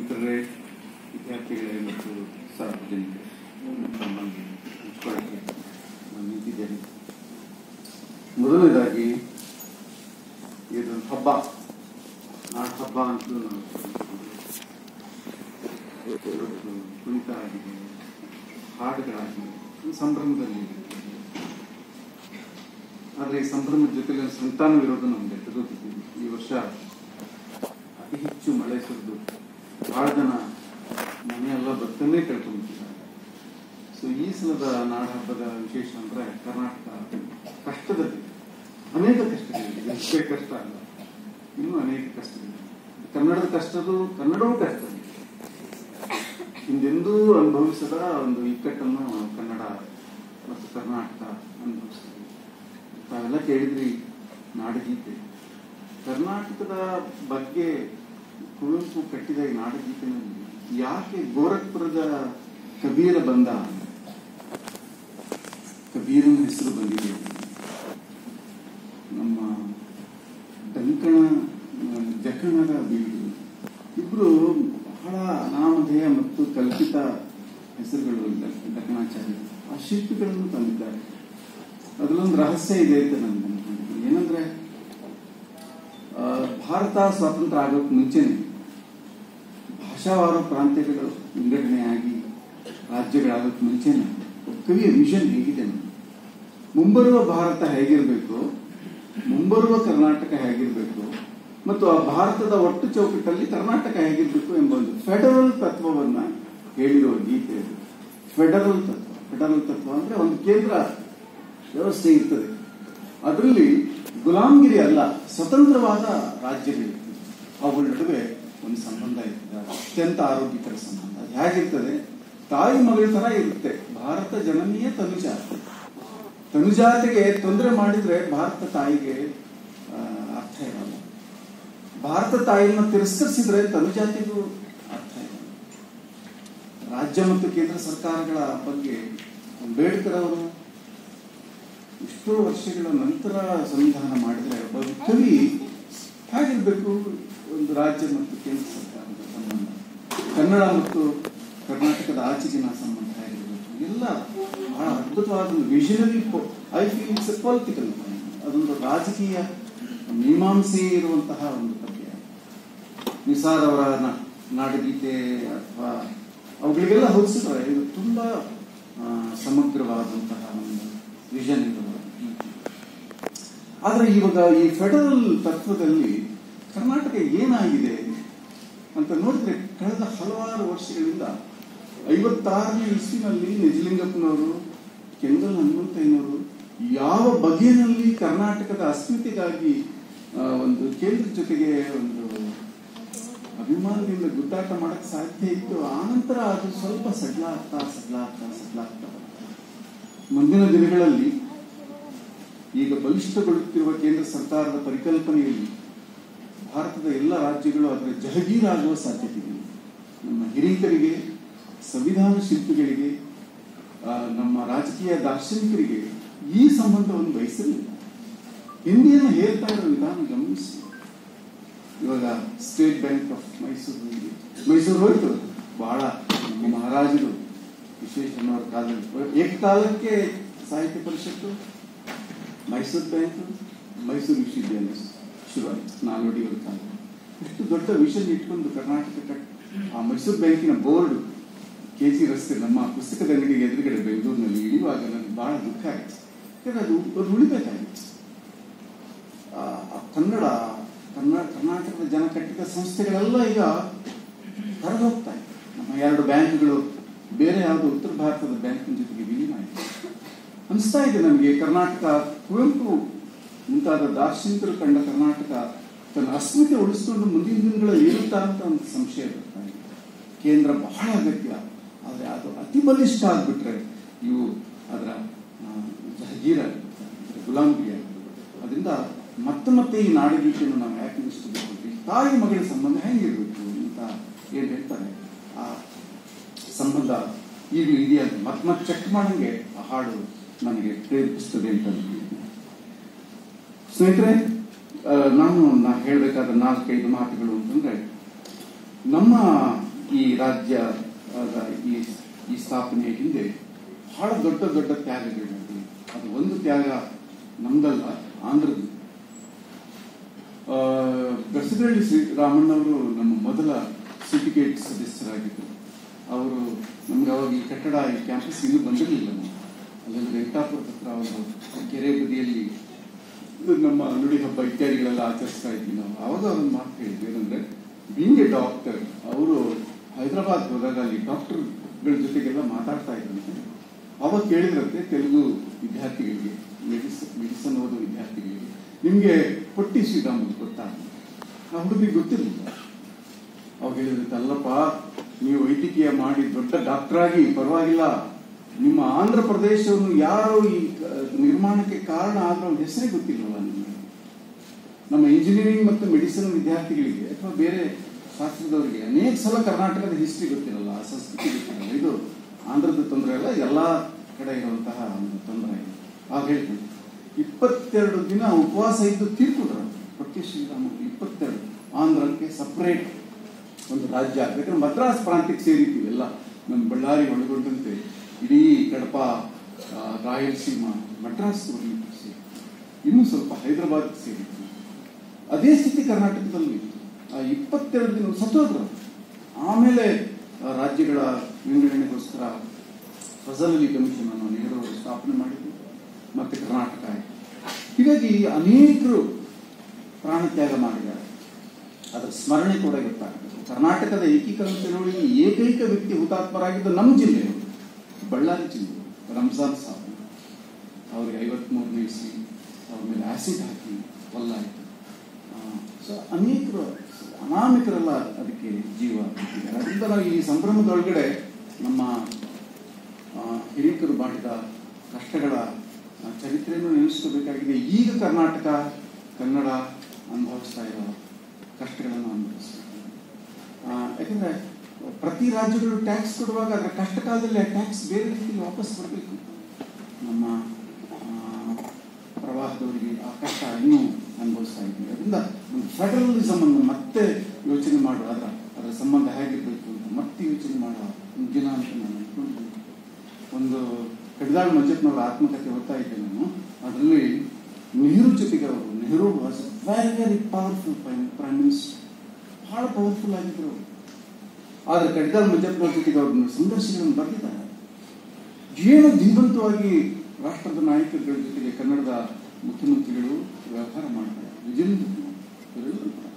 ಮಿತ್ರರೇ ವಿದ್ಯಾರ್ಥಿಗಳೇ ಮತ್ತು ಸಾರ್ವಜನಿಕರೇ ನಮ್ಮನ್ನು ಹಂಚ್ಕೊಳ್ಳೋಕ್ಕೆ ನಾನು ನಿಂತಿದ್ದೇನೆ ಮೊದಲನೇದಾಗಿ ಇದೊಂದು ಹಬ್ಬ ನಾಡ ಹಬ್ಬ ಅಂತ ನಾವು ಇವತ್ತು ಕುಣಿತ ಆಗಿದೆ ಹಾಡುಗಳಾಗಿದೆ ಒಂದು ಸಂಭ್ರಮದಲ್ಲಿ ಆದರೆ ಈ ಸಂಭ್ರಮದ ಜೊತೆಗೆ ಒಂದು ಸಂತಾನವಿರೋದು ನಮಗೆ ತಿಳಿದಿದ್ದೀವಿ ಈ ವರ್ಷ ಅತಿ ಹೆಚ್ಚು ಮಳೆ ಸುರಿದು ಬಹಳ ಜನ ಮನೆಯೆಲ್ಲ ಭತ್ತನ್ನೇ ಕಳ್ಕೊಂಡಿದ್ದಾರೆ ಸೊ ಈ ಸಲದ ನಾಡ ಹಬ್ಬದ ವಿಶೇಷ ಅಂದ್ರೆ ಕರ್ನಾಟಕ ಕಷ್ಟದಲ್ಲಿ ಅನೇಕ ಕಷ್ಟಗಳಿದೆ ಇಷ್ಟೇ ಕಷ್ಟ ಅಲ್ಲ ಇನ್ನೂ ಅನೇಕ ಕಷ್ಟಗಳಿದೆ ಕನ್ನಡದ ಕಷ್ಟದು ಕನ್ನಡವೂ ಕಷ್ಟ ಹಿಂದೆಂದೂ ಅನುಭವಿಸದ ಒಂದು ಇಕ್ಕಟ್ಟನ್ನು ಕನ್ನಡ ಮತ್ತು ಕರ್ನಾಟಕ ಅನುಭವಿಸ್ತದೆ ತಾವೆಲ್ಲ ಕೇಳಿದ್ರಿ ನಾಡಗೀತೆ ಕರ್ನಾಟಕದ ಬಗ್ಗೆ ಕುವೆಂಪು ಕಟ್ಟಿದ ಈ ನಾಡಗೀತೆನಲ್ಲಿ ಯಾಕೆ ಗೋರಖ್ಪುರದ ಕಬೀರ ಬಂದ ಕಬೀರನ ಹೆಸರು ಬಂದಿದೆ ನಮ್ಮ ಡಂಕಣ ಜಕಣದ ಬೀಡು ಇಬ್ರು ಬಹಳ ಅನಾಮಧೇಯ ಮತ್ತು ಕಲ್ಪಿತ ಹೆಸರುಗಳು ದಕ್ಕಣಾಚಾರ್ಯ ಆ ಶಿಲ್ಪಿಗಳನ್ನು ತಂದಿದ್ದಾರೆ ಅದರಲ್ಲೊಂದು ರಹಸ್ಯ ಇದೆ ಅಂತ ನಾನು ಅನ್ಕೊಂಡಿದ್ದೀನಿ ಏನಂದ್ರೆ ಆ, ಭಾರತ ಸ್ವಾತಂತ್ರ್ಯ ಆಗೋಕ್ ಮುಂಚೆನೆ ಭಾಷಾವಾರು ಪ್ರಾಂತ್ಯಗಳು ವಿಂಗಡಣೆಯಾಗಿ ರಾಜ್ಯಗಳಾಗೋಕ್ ಮುಂಚೆನೆ ಒಬ್ಬ ಕವಿಯ ವಿಷನ್ ಹೇಗಿದೆ ನೋಡಿ. ಮುಂಬರುವ ಭಾರತ ಹೇಗಿರಬೇಕು ಮುಂಬರುವ ಕರ್ನಾಟಕ ಹೇಗಿರಬೇಕು ಮತ್ತು ಆ ಭಾರತದ ಒಟ್ಟು ಚೌಕಟ್ಟಲ್ಲಿ ಕರ್ನಾಟಕ ಹೇಗಿರಬೇಕು ಎಂಬ ಒಂದು ಫೆಡರಲ್ ತತ್ವವನ್ನ ಹೇಳಿರುವ ಗೀತೆ ಇದು ಫೆಡರಲ್ ತತ್ವ ಫೆಡರಲ್ ತತ್ವ ಅಂದ್ರೆ ಒಂದು ಕೇಂದ್ರ ವ್ಯವಸ್ಥೆ ಇರ್ತದೆ ಅದರಲ್ಲಿ ಗುಲಾಮಗಿರಿ ಅಲ್ಲ ಸ್ವತಂತ್ರವಾದ ರಾಜ್ಯಗಳಿರ್ತದೆ ಅವುಗಳ ನಡುವೆ ಒಂದು ಸಂಬಂಧ ಇರ್ತದೆ ಅತ್ಯಂತ ಆರೋಗ್ಯಕರ ಸಂಬಂಧ ಅದು ಹೇಗಿರ್ತದೆ ತಾಯಿ ಮಗಳ ತರ ಇರುತ್ತೆ ಭಾರತ ಜನನೀಯ ತನುಜಾತ ತನುಜಾತಿಗೆ ತೊಂದರೆ ಮಾಡಿದ್ರೆ ಭಾರತ ತಾಯಿಗೆ ಆ, ಅರ್ಥ ಇರಲ್ಲ ಭಾರತ ತಾಯಿಯನ್ನು ತಿರಸ್ಕರಿಸಿದ್ರೆ ತನುಜಾತಿಗೂ ಅರ್ಥ ಇರಲ್ಲ ರಾಜ್ಯ ಮತ್ತು ಕೇಂದ್ರ ಸರ್ಕಾರಗಳ ಬಗ್ಗೆ ಅಂಬೇಡ್ಕರ್ ಅವರು ಎಷ್ಟೋ ವರ್ಷಗಳ ನಂತರ ಸಂವಿಧಾನ ಮಾಡಿದ್ರೆ ಒಬ್ಬ ಕವಿ ಹೇಗಿರ್ಬೇಕು ಒಂದು ರಾಜ್ಯ ಮತ್ತು ಕೇಂದ್ರ ಸರ್ಕಾರದ ಸಂಬಂಧ ಕನ್ನಡ ಮತ್ತು ಕರ್ನಾಟಕದ ಆಚೆಗಿನ ಸಂಬಂಧ ಹೇಗಿರ್ಬೇಕು ಎಲ್ಲ ಬಹಳ ಅದ್ಭುತವಾದ ಒಂದು visionary I feel it's political ಅದೊಂದು ರಾಜಕೀಯ ಮೀಮಾಂಸೆ ಇರುವಂತಹ ಒಂದು ಪದ್ಯ ನಿಸಾರ್ ಅವರ ನ- ನಾಡಗೀತೆ ಅಥವಾ ಅವುಗಳಿಗೆಲ್ಲ ಹೋಲಿಸಿದ್ರೆ ಇದು ತುಂಬಾ ಆ, ಸಮಗ್ರವಾದಂತಹ ಒಂದು ವಿಷನ್ ಇರುವ ಗೀತೆ. ಆದ್ರೆ ಇವಾಗ ಈ ಫೆಡರಲ್ ತತ್ವದಲ್ಲಿ ಕರ್ನಾಟಕ ಏನಾಗಿದೆ ಅಂತ ನೋಡಿದ್ರೆ ಕಳೆದ ಹಲವಾರು ವರ್ಷಗಳಿಂದ ಐವತ್ತಾರನೇ ಇಸ್ವಿನಲ್ಲಿ ನಿಜಲಿಂಗಪ್ಪನವರು ಕೆಂಗಲ್ ಹನುಮಂತಯ್ಯನವರು ಯಾವ ಬಗೆಯಲ್ಲಿ ಕರ್ನಾಟಕದ ಅಸ್ಮಿತೆಗಾಗಿ ಆ, ಒಂದು ಕೇಂದ್ರ ಜೊತೆಗೆ ಒಂದು ಅಭಿಮಾನದಿಂದ ಗುದ್ದಾಟ ಮಾಡಕ್ ಸಾಧ್ಯ ಇತ್ತು ಆನಂತರ ಅದು ಸ್ವಲ್ಪ ಸಡ್ಲಾಗ್ತಾ ಸಡ್ಲಾಗ್ತಾ ಸಡ್ಲಾಗ್ತಾ ಬರ್ತಾ. ಮುಂದಿನ ದಿನಗಳಲ್ಲಿ ಈಗ ಬಲಿಷ್ಠಗೊಳ್ಳುತ್ತಿರುವ ಕೇಂದ್ರ ಸರ್ಕಾರದ ಪರಿಕಲ್ಪನೆಯಲ್ಲಿ ಭಾರತದ ಎಲ್ಲ ರಾಜ್ಯಗಳು ಅದರ ಜಹಗೀರಾಗುವ ಸಾಧ್ಯತೆ ಇದೆ ನಮ್ಮ ಹಿರಿಕರಿಗೆ ಸಂವಿಧಾನ ಶಿಲ್ಪಿಗಳಿಗೆ ಆ, ನಮ್ಮ ರಾಜಕೀಯ ದಾರ್ಶನಿಕರಿಗೆ ಈ ಸಂಬಂಧವನ್ನು ಬಯಸಿರಲಿಲ್ಲ ಹಿಂದಿಯನ್ನು ಹೇಳ್ತಾ ಇರೋ ವಿಧಾನ ಗಮನಿಸಿ ಇವಾಗ ಸ್ಟೇಟ್ ಬ್ಯಾಂಕ್ ಆಫ್ ಮೈಸೂರು ಇದೆ. ಮೈಸೂರು ಹೋಯ್ತು ಬಹಳ ನಮ್ಮ ಮಹಾರಾಜರು ವಿಶ್ವೇಶ್ವರನವರ ಕಾಲದಲ್ಲಿ ಏಕಕಾಲಕ್ಕೆ ಸಾಹಿತ್ಯ ಪರಿಷತ್ತು ಮೈಸೂರು ಬ್ಯಾಂಕ್ ಮೈಸೂರು ವಿಶ್ವವಿದ್ಯಾಲಯ ಶುರುವಾಯಿತು ನಾಲ್ವಡಿಯವರ ಕಾಲ ಎಷ್ಟು ದೊಡ್ಡ ವಿಷನ್ ಇಟ್ಕೊಂಡು ಕರ್ನಾಟಕ ಕಟ್- ಆ ಮೈಸೂರು ಬ್ಯಾಂಕಿನ ಬೋರ್ಡ್ ಕೆ ಸಿ ರಸ್ತೆ ನಮ್ಮ ಪುಸ್ತಕದ ಅಂಗಡಿಗೆ ಎದುರುಗಡೆ ಬೆಂಗಳೂರಿನಲ್ಲಿ ಇಳಿಯುವಾಗ ನನಗೆ ಬಹಳ ದುಃಖ ಆಯಿತು ಯಾಕಂದ್ರೆ ಅದು ಅದು ಉಳಿಬೇಕಾಗಿತ್ತು ಆ, ಆ ಕನ್ನಡ ಕನ್ನಡ ಕರ್ನಾಟಕದ ಜನ ಕಟ್ಟಿದ ಸಂಸ್ಥೆಗಳೆಲ್ಲ ಈಗ ಹೊರಗೆ ಹೋಗ್ತಾ ಇದೆ ನಮ್ಮ ಎರಡು ಬ್ಯಾಂಕ್ಗಳು ಬೇರೆ ಯಾವುದೋ ಉತ್ತರ ಭಾರತದ ಬ್ಯಾಂಕಿನ ಜೊತೆಗೆ ವಿಲೀನ ಆಯಿತು ಅನಿಸ್ತಾ ಇದೆ ನನಗೆ ಕರ್ನಾಟಕ ಕುವೆಂಪು ಮುಂತಾದ ದಾರ್ಶನಿಕರು ಕಂಡ ಕರ್ನಾಟಕ ತನ್ನ ಅಸ್ಮಿತೆ ಉಳಿಸ್ಕೊಂಡು ಮುಂದಿನ ದಿನಗಳಲ್ಲಿ ಇರುತ್ತಾ ಅಂತ ಒಂದು ಸಂಶಯ ಬರ್ತಾ ಇದೆ ಕೇಂದ್ರ ಬಹಳ ಅಗತ್ಯ ಆದರೆ ಅದು ಅತಿ ಬಲಿಷ್ಠ ಆಗ್ಬಿಟ್ರೆ ಇವು ಅದರ ಆ, ಜಹಗೀರ ಆಗಿಬಿಡ್ತಾರೆ, ಗುಲಾಮಗಿರಿ ಆಗಿಬಿಡ್ತಾರೆ. ಅದರಿಂದ ಮತ್ತೆ ಮತ್ತೆ ಈ ನಾಡಗೀತೆಯನ್ನು ನಾವು ಯಾಕೆ ಇಷ್ಟಪಡ್ತೀವಿ ತಾಯಿ ಮಗಳ ಸಂಬಂಧ ಹೆಂಗಿರ್ಬೇಕು ಅಂತ ಏನ್ ಹೇಳ್ತಾರೆ ಆ ಸಂಬಂಧ ಈಗಲೂ ಇದೆಯಾ ಅಂತ ಮತ್ತೆ ಮತ್ತೆ ಚೆಕ್ ಮಾಡಂಗೆ ಆ ಹಾಡು ನನಗೆ ಪ್ರೇರೇಪಿಸ್ತದೆ ಅಂತ ಅನ್ಕೊಂಡಿದ್ದೀನಿ. ಸ್ನೇಹಿತರೆ ಆ, ನಾನು ನಾ ಹೇಳಬೇಕಾದ ನಾಲ್ಕೈದು ಮಾತುಗಳು ಅಂತಂದ್ರೆ ನಮ್ಮ ಈ ರಾಜ್ಯ ಆದ ಈ ಈ ಸ್ಥಾಪನೆಯ ಹಿಂದೆ ಬಹಳ ದೊಡ್ಡ ದೊಡ್ಡ ತ್ಯಾಗಗಳು ನಡೆದಿವೆ. ಅದು ಒಂದು ತ್ಯಾಗ ನಮ್ದಲ್ಲ ಆಂಧ್ರದ್ದು ಆ, ಗಸಗಳ್ಳಿ ಶ್ರೀರಾಮಣ್ಣವರು ನಮ್ಮ ಮೊದಲ ಸಿಂಡಿಕೇಟ್ ಸದಸ್ಯರಾಗಿದ್ದರು ಅವರು ನಮ್ಗೆ ಅವಾಗ ಈ ಕಟ್ಟಡ ಈ ಕ್ಯಾಂಪಸ್ ಇನ್ನೂ ಬಂದಿರಲಿಲ್ಲ ನಾವು ಅಲ್ಲೊಂದು ವೆಂಕಟಾಪುರದ ಹತ್ರ ಒಂದು ಕೆರೆ ಬದಿಯಲ್ಲಿ ನಮ್ಮ ನುಡಿ ಹಬ್ಬ ಇತ್ಯಾದಿಗಳೆಲ್ಲ ಆಚರಿಸ್ತಾ ಇದ್ವಿ ನಾವು ಅವಾಗ ಒಂದು ಮಾತು ಹೇಳಿದ್ವಿ ಏನಂದ್ರೆ ಬೀಂಗ್ ಎ ಡಾಕ್ಟರ್ ಅವರು ಹೈದರಾಬಾದ್ ಹೋದಾಗ ಅಲ್ಲಿ ಡಾಕ್ಟರ್ಗಳ ಜೊತೆಗೆಲ್ಲ ಮಾತಾಡ್ತಾ ಇದ್ರಂತೆ ಅವಾಗ ಕೇಳಿದ್ರಂತೆ ತೆಲುಗು ವಿದ್ಯಾರ್ಥಿಗಳಿಗೆ ಮೆಡಿಸಿನ್ ಮೆಡಿಸನ್ ಓದೋ ವಿದ್ಯಾರ್ಥಿಗಳಿಗೆ ನಿಮಗೆ ಪೊಟ್ಟಿ ಶ್ರೀರಾಮುಲು ಗೊತ್ತಾ ಆ ಹುಡುಗಿಗೆ ಗೊತ್ತಿರಲಿಲ್ಲ ಅವಾಗ ಹೇಳಿದ್ರೆ ಅಲ್ಲಪ್ಪ ನೀವು ವೈದ್ಯಕೀಯ ಮಾಡಿ ದೊಡ್ಡ ಡಾಕ್ಟರ್ ಆಗಿ ಪರವಾಗಿಲ್ಲ ನಿಮ್ಮ ಆಂಧ್ರ ಪ್ರದೇಶವನ್ನು ಯಾರು ಈ ಕ- ನಿರ್ಮಾಣಕ್ಕೆ ಕಾರಣ ಆದ್ರೂ ಅವ್ರ ಹೆಸರೇ ಗೊತ್ತಿಲ್ಲವಲ್ಲ ನಿಮಗೆ ನಮ್ಮ ಇಂಜಿನಿಯರಿಂಗ್ ಮತ್ತು ಮೆಡಿಸಿನ್ ವಿದ್ಯಾರ್ಥಿಗಳಿಗೆ ಅಥವಾ ಬೇರೆ ಶಾಸ್ತ್ರದವರಿಗೆ ಅನೇಕ ಸಲ ಕರ್ನಾಟಕದ ಹಿಸ್ಟ್ರಿ ಗೊತ್ತಿರಲ್ಲ ಆ ಸಂಸ್ಕೃತಿ ಗೊತ್ತಿರಲ್ಲ ಇದು ಆಂಧ್ರದ ತೊಂದರೆ ಅಲ್ಲ ಎಲ್ಲ ಕಡೆ ಇರುವಂತಹ ಒಂದು ತೊಂದರೆ ಇದೆ ಆಗ ಹೇಳ್ತೀನಿ ಇಪ್ಪತ್ತೆರಡು ದಿನ ಉಪವಾಸ ಇದ್ದು ತೀರ್ಕೊಂಡ್ರು ಪಟ್ಟಿ ಶ್ರೀರಾಮುಲು ಇಪ್ಪತ್ತೆರಡು ಆಂಧ್ರಕ್ಕೆ ಸಪ್ರೇಟ್ ಒಂದು ರಾಜ್ಯ ಯಾಕಂದ್ರೆ ಮದ್ರಾಸ್ ಪ್ರಾಂತ್ಯಕ್ಕೆ ಸೇರಿದ್ದೀವಿ ಎಲ್ಲ ನಮ್ಮ ಬಳ್ಳಾರಿ ಒಳಗೊಂಡಂತೆ ಇಡೀ ಕಡಪ ಆ, ರಾಯಲಸೀಮಾ ಮದ್ರಾಸ್ ಬರ್ಲಿಕ್ಕೆ ಸೇರಿ ಇನ್ನೂ ಸ್ವಲ್ಪ ಹೈದರಾಬಾದ್ ಸೇರಿದ್ವಿ ಅದೇ ಸ್ಥಿತಿ ಕರ್ನಾಟಕದಲ್ಲೂ ಇತ್ತು ಆ ಇಪ್ಪತ್ತೆರಡು ದಿನ ಸತ್ತೋದ್ರು ಆಮೇಲೆ ಆ, ರಾಜ್ಯಗಳ ವಿಂಗಡಣೆಗೋಸ್ಕರ ಫಜಲ್ ಅಲಿ ಕಮಿಷನ್ ಅನ್ನು ನೆಹರು ಅವರು ಸ್ಥಾಪನೆ ಮಾಡಿದ್ರು ಮತ್ತೆ ಕರ್ನಾಟಕ ಆಯಿತು ಹೀಗಾಗಿ ಅನೇಕರು ಪ್ರಾಣತ್ಯಾಗ ಮಾಡಿದ್ದಾರೆ ಅದರ ಸ್ಮರಣೆ ಕೂಡ ಗೊತ್ತಾಗ್ತದೆ ಕರ್ನಾಟಕದ ಏಕೀಕರಣ ಚಳವಳಿಗೆ ಏಕೈಕ ವ್ಯಕ್ತಿ ಹುತಾತ್ಮರಾಗಿದ್ದು ನಮ್ಮ ಜಿಲ್ಲೆಯವರು ಬಳ್ಳಾರಿ ಜಿಲ್ಲೆ ರಂಜಾನ್ ಸಾಬ್ ಅವ್ರಿಗೆ ಐವತ್ಮೂರನೇ ಇಸ್ವಿ ಅವ್ರ ಮೇಲೆ ಆಸಿಡ್ ಹಾಕಿ ಕೊಲ್ಲಾಯಿತು ಸೊ ಅನೇಕರು ಅನಾಮಿಕರೆಲ್ಲ ಅದಕ್ಕೆ ಜೀವ ಬಿಟ್ಟಿದ್ದಾರೆ ಅದರಿಂದ ನಾವು ಈ ಸಂಭ್ರಮದೊಳಗಡೆ ನಮ್ಮ ಆ, ಹಿರಿಕರು ಮಾಡಿದ ಕಷ್ಟಗಳ ಆ, ಚರಿತ್ರೆಯನ್ನು ನೆನೆಸ್ಕೋಬೇಕಾಗಿದೆ ಈಗ ಕರ್ನಾಟಕ ಕನ್ನಡ ಅನುಭವಿಸ್ತಾ ಇರೋ ಕಷ್ಟಗಳನ್ನು ಅನುಭವಿಸ್ತಾ ಇದೆ. ಆ, ಯಾಕಂದ್ರೆ ಪ್ರತಿ ರಾಜ್ಯಗಳು ಟ್ಯಾಕ್ಸ್ ಕೊಡುವಾಗ ಅದರ ಕಷ್ಟ ಕಾಲದಲ್ಲಿ ಆ ಟ್ಯಾಕ್ಸ್ ಬೇರೆ ರೀತಿಯಲ್ಲಿ ವಾಪಸ್ ಬರಬೇಕು ನಮ್ಮ ಆ, ಪ್ರವಾಹದವರಿಗೆ ಆ ಕಷ್ಟ ಇನ್ನೂ ಅನುಭವಿಸ್ತಾ ಇದ್ದೀವಿ ಅದರಿಂದ ಒಂದು ಫೆಡರಲಿಸಮ್ ಅನ್ನು ಮತ್ತೆ ಯೋಚನೆ ಮಾಡುವ ಅದರ ಅದರ ಸಂಬಂಧ ಹೇಗಿರಬೇಕು ಅಂತ ಮತ್ತೆ ಯೋಚನೆ ಮಾಡುವ ಒಂದು ದಿನ ಅಂತ ನಾನು ಅನ್ಕೊಂಡಿದ್ದೀನಿ ಒಂದು ಕಡಿದಾಳ್ ಮಂಜಪ್ಪನವರ ಆತ್ಮಕಥೆ ಓದ್ತಾ ಇದ್ದೆ ನಾನು ಅದರಲ್ಲಿ ನೆಹರು ಜೊತೆಗೆ ಅವರು Nehru was very very powerful prime minister ಬಹಳ ಪವರ್ಫುಲ್ ಆಗಿದ್ರು ಅವರು ಆದರೆ ಕಡಿದಾಳ್ ಮಂಜಪ್ಪನವ್ರ ಜೊತೆಗೆ ಅವ್ರನ್ನ ಸಂದರ್ಶನಗಳನ್ನು ಬರೆದಿದ್ದಾರೆ ಏನು ಧೀಮಂತವಾಗಿ ರಾಷ್ಟ್ರದ ನಾಯಕರುಗಳ ಜೊತೆಗೆ ಕನ್ನಡದ ಮುಖ್ಯಮಂತ್ರಿಗಳು ವ್ಯವಹಾರ ಮಾಡ್ತಾರೆ ವಿಜೇಂದ್ರ ಕುಮಾರ್ ಇವರೆಲ್ಲರೂ ಕೂಡ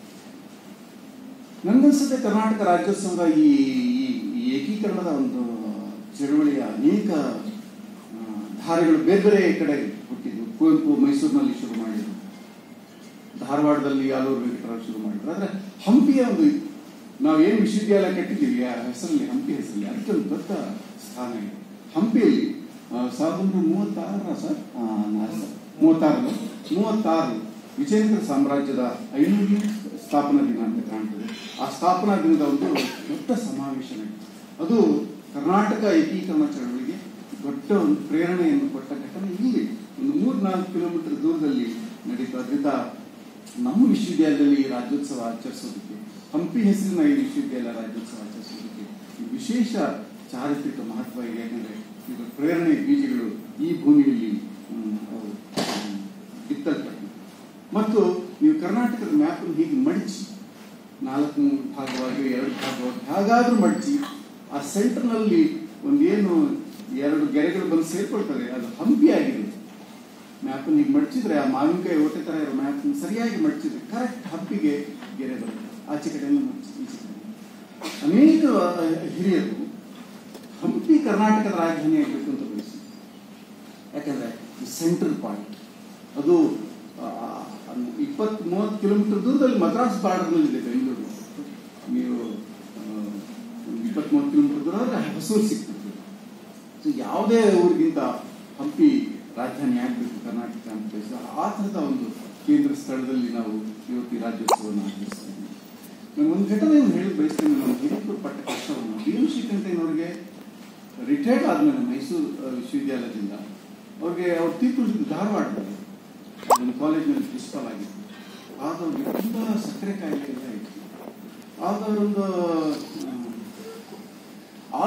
ನನಗನ್ಸುತ್ತೆ ಕರ್ನಾಟಕ ರಾಜ್ಯೋತ್ಸವದ ಈ ಈ- ಈ ಏಕೀಕರಣದ ಒಂದು ಚಳವಳಿಯ ಅನೇಕ ಆ, ಧಾರೆಗಳು ಬೇರೆ ಬೇರೆ ಕಡೆ ಹುಟ್ಟಿದ್ವು ಕುವೆಂಪು ಮೈಸೂರಿನಲ್ಲಿ ಶುರು ಮಾಡಿದ್ರು ಧಾರವಾಡದಲ್ಲಿ ಆಲೂರು ವೆಂಕಟರಾವ್ ಶುರು ಮಾಡಿದ್ರು ಆದ್ರೆ ಹಂಪಿಯ ಒಂದು ನಾವೇನು ವಿಶ್ವವಿದ್ಯಾಲಯ ಕಟ್ಟಿದ್ದೀವಿ ಆ ಹೆಸರಲ್ಲಿ ಹಂಪಿ ಹೆಸರಲ್ಲಿ ಅದಕ್ಕೆ ಒಂದು ದೊಡ್ಡ ಸ್ಥಾನ ಇದೆ ಹಂಪಿಯಲ್ಲಿ ಆ, ಸಾವಿರದ ಒಂಬೈನೂರ ಮೂವತ್ತಾರರ ಸರ್ ಆ, ನಾ- ಸರ್, ಮೂವತ್ತಾರಲ್ಲ ಮೂವತ್ತಾರು ವಿಜಯನಗರ ಸಾಮ್ರಾಜ್ಯದ ಐನೂರನೇ ಸ್ಥಾಪನಾ ದಿನ ಅಂತ ಕಾಣ್ತದೆ ಆ ಸ್ಥಾಪನಾ ದಿನದ ಒಂದು ದೊಡ್ಡ ಸಮಾವೇಶ ನಡೀತು ಅದು ಕರ್ನಾಟಕ ಏಕೀಕರಣ ಚಳವಳಿಗೆ ದೊಡ್ಡ ಒಂದು ಪ್ರೇರಣೆಯನ್ನು ಕೊಟ್ಟ ಘಟನೆ ಇಲ್ಲಿ ಒಂದು ಮೂರ್ ನಾಲ್ಕು ಕಿಲೋಮೀಟರ್ ದೂರದಲ್ಲಿ ನಡೀತು ಅದರಿಂದ ನಮ್ಮ ವಿಶ್ವವಿದ್ಯಾಲಯದಲ್ಲಿ ಈ ರಾಜ್ಯೋತ್ಸವ ಆಚರಿಸೋದಕ್ಕೆ ಹಂಪಿ ಹೆಸರಿನ ಈ ವಿಶ್ವವಿದ್ಯಾಲಯ ರಾಜ್ಯೋತ್ಸವ ಆಚರಿಸೋದಕ್ಕೆ ಈ ವಿಶೇಷ ಚಾರಿತ್ರಿಕ ಮಹತ್ವ ಇದೆ ಯಾಕಂದ್ರೆ ಇದರ ಪ್ರೇರಣೆ ಬೀಜಗಳು ಈ ಭೂಮಿಯಲ್ಲಿ ಹ್ಮ್, ಅವು, ಹ್ಮ್, ಬಿತ್ತಲ್ಪಟ್ಟಿವೆ ಮತ್ತು ನೀವು ಕರ್ನಾಟಕದ ಮ್ಯಾಪ್ ಹೀಗೆ ಮಡಚಿ ನಾಲ್ಕು ಭಾಗವಾಗಿ ಎರಡು ಭಾಗವಾಗಿ ಹಾಗಾದ್ರೂ ಮಡಚಿ ಆ ಸೆಂಟರ್ನಲ್ಲಿ ಒಂದೇನು ಎರಡು ಗೆರೆಗಳು ಬಂದು ಸೇರ್ಕೊಳ್ತದೆ ಅದು ಹಂಪಿ ಆಗಿದೆ ಮ್ಯಾಪ್ ನೀವು ಮಡಚಿದ್ರೆ ಆ ಮಾವಿನಕಾಯಿ ಓಟೆ ತರ ಇರೋ ಮ್ಯಾಪ್ ಸರಿಯಾಗಿ ಮಡಚಿದ್ರೆ ಕರೆಕ್ಟ್ ಹಂಪಿಗೆ ಗೆರೆ ಬರುತ್ತೆ ಆಚೆ ಕಡೆಯಿಂದ ಮಡಚಿ ಈಚೆ ಕಡೆ ಅನೇಕ ಆ, ಹಿರಿಯರು ಹಂಪಿ ಕರ್ನಾಟಕದ ರಾಜಧಾನಿ ಆಗಬೇಕು ಅಂತ ಬಯಸಿ ಯಾಕಂದ್ರೆ ಸೆಂಟ್ರಲ್ ಪಾಯಿಂಟ್ ಅದು ಇಪ್ಪತ್ತು ಮೂವತ್ತು ಕಿಲೋಮೀಟರ್ ದೂರದಲ್ಲಿ ಮದ್ರಾಸ್ ಬಾರ್ಡರ್ನಲ್ಲಿದೆ ಬೆಂಗಳೂರು ನೀವು ಇಪ್ಪತ್ತ್ ಮೂವತ್ತು ಕಿಲೋಮೀಟರ್ ದೂರ ಆದರೆ ಹೊಸೂರು ಸಿಗ್ತದೆ ಸೊ ಯಾವುದೇ ಊರಿಗಿಂತ ಹಂಪಿ ರಾಜಧಾನಿ ಆಗಬೇಕು ಕರ್ನಾಟಕ ಅಂತ ಬಯಸಿದ ಆ ಥರದ ಒಂದು ಕೇಂದ್ರ ಸ್ಥಳದಲ್ಲಿ ನಾವು ಇವತ್ತು ಈ ರಾಜ್ಯೋತ್ಸವವನ್ನು ಆಚರಿಸ್ತಾ ಇದ್ದೀವಿ ನಾನು ಒಂದು ಘಟನೆಯನ್ನು ಹೇಳಿ ಬಯಸ್ತೇನೆ ನಮ್ಮ ಹಿರಿಕರು ಪಟ್ಟ ಕಷ್ಟವನ್ನು ಬಿ ಎಂ ಶ್ರೀಕಂಠಯ್ಯನವರಿಗೆ ರಿಟೈರ್ಡ್ ಆದ್ಮೇಲೆ ಮೈಸೂರು ಆ, ವಿಶ್ವವಿದ್ಯಾಲಯದಿಂದ ಅವ್ರಿಗೆ ಅವ್ರು ತೀರ್ಕೊಂಡಿದ್ದು ಧಾರವಾಡದಲ್ಲಿ ಒಂದು ಕಾಲೇಜಿನಲ್ಲಿ ಪ್ರಿನ್ಸಿಪಾಲ್ ಆಗಿತ್ತು ಆಗ ಅವ್ರಿಗೆ ತುಂಬ ಸಕ್ಕರೆ ಕಾಯಿಲೆ ಎಲ್ಲ ಇತ್ತು ಆಗ ಅವರೊಂದು ಆ,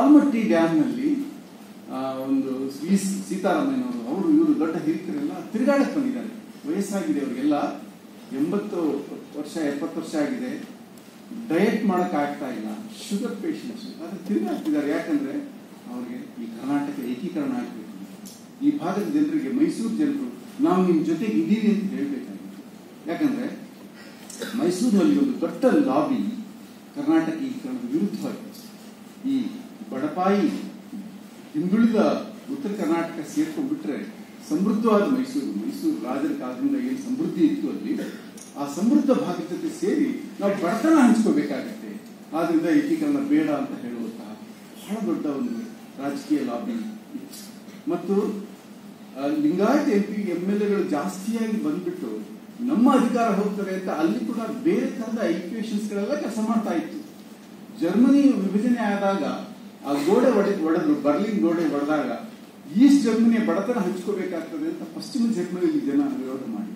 ಆಲ್ಮಟ್ಟಿ ಡ್ಯಾಮ್ನಲ್ಲಿ ಆ, ಒಂದು ವಿ ಸೀತಾರಾಮಯ್ಯನವರು ಅವರು ಇವರು ದೊಡ್ಡ ಹಿರಿಕರೆಲ್ಲ ತಿರುಗಾಡಕ್ಕೆ ಬಂದಿದ್ದಾರೆ ವಯಸ್ಸಾಗಿದೆ ಅವರಿಗೆಲ್ಲ ಎಂಬತ್ತು ವರ್ಷ ಎಪ್ಪತ್ತು ವರ್ಷ ಆಗಿದೆ ಡಯಟ್ ಮಾಡಕ್ ಆಗ್ತಾ ಇಲ್ಲ ಶುಗರ್ ಪೇಷಂಟ್ಸ್ ಆದ್ರೆ ತಿರುಗಾಡ್ತಿದ್ದಾರೆ ಯಾಕಂದ್ರೆ ಅವ್ರಿಗೆ ಈ ಕರ್ನಾಟಕ ಏಕೀಕರಣ ಆಗಬೇಕು ಈ ಭಾಗದ ಜನರಿಗೆ ಮೈಸೂರು ಜನರು ನಾವು ನಿಮ್ಮ ಜೊತೆಗೆ ಇದ್ದೀವಿ ಅಂತ ಹೇಳ್ಬೇಕಾಗಿತ್ತು ಯಾಕಂದ್ರೆ ಮೈಸೂರಿನಲ್ಲಿ ಒಂದು ದೊಡ್ಡ ಲಾಬಿ ಕರ್ನಾಟಕ ಏಕೀಕರಣದ ವಿರುದ್ಧವಾಗಿದೆ ಈ ಬಡಪಾಯಿ ಹಿಂದುಳಿದ ಉತ್ತರ ಕರ್ನಾಟಕ ಸೇರ್ಕೊಂಡ್ಬಿಟ್ರೆ ಸಮೃದ್ಧವಾದ ಮೈಸೂರು ಮೈಸೂರು ರಾಜರ ಕಾಲದಿಂದ ಏನು ಸಮೃದ್ಧಿ ಇತ್ತು ಅಲ್ಲಿ ಆ ಸಮೃದ್ಧ ಭಾಗದ ಜೊತೆ ಸೇರಿ ನಾವು ಬಡತನ ಹಂಚ್ಕೋಬೇಕಾಗತ್ತೆ ಆದ್ರಿಂದ ಏಕೀಕರಣ ಬೇಡ ಅಂತ ಹೇಳುವಂತಹ ಬಹಳ ದೊಡ್ಡ ಒಂದು ರಾಜಕೀಯ ಲಾಬಿ ಇತ್ತು ಮತ್ತು ಆ, Lingayat M P M L ಎಗಳು ಜಾಸ್ತಿಯಾಗಿ ಬಂದ್ಬಿಟ್ಟು ನಮ್ಮ ಅಧಿಕಾರ ಹೋಗ್ತಾರೆ ಅಂತ ಅಲ್ಲಿ ಕೂಡ ಬೇರೆ ತರದ ಗಳೆಲ್ಲ ಕೆಲಸ ಮಾಡ್ತಾ ಇತ್ತು ಜರ್ಮನಿ ವಿಭಜನೆ ಆದಾಗ ಆ ಗೋಡೆ ಒಡೆ ಒಡೆದ್ರು ಬರ್ಲಿನ್ ಗೋಡೆ ಒಡೆದಾಗ ಈಸ್ಟ್ ಜರ್ಮನಿಯ ಬಡತನ ಹಂಚ್ಕೋಬೇಕಾಗ್ತದೆ ಅಂತ ಪಶ್ಚಿಮ ಜರ್ಮನಿಯಲ್ಲಿ ಜನ ವಿರೋಧ ಮಾಡಿ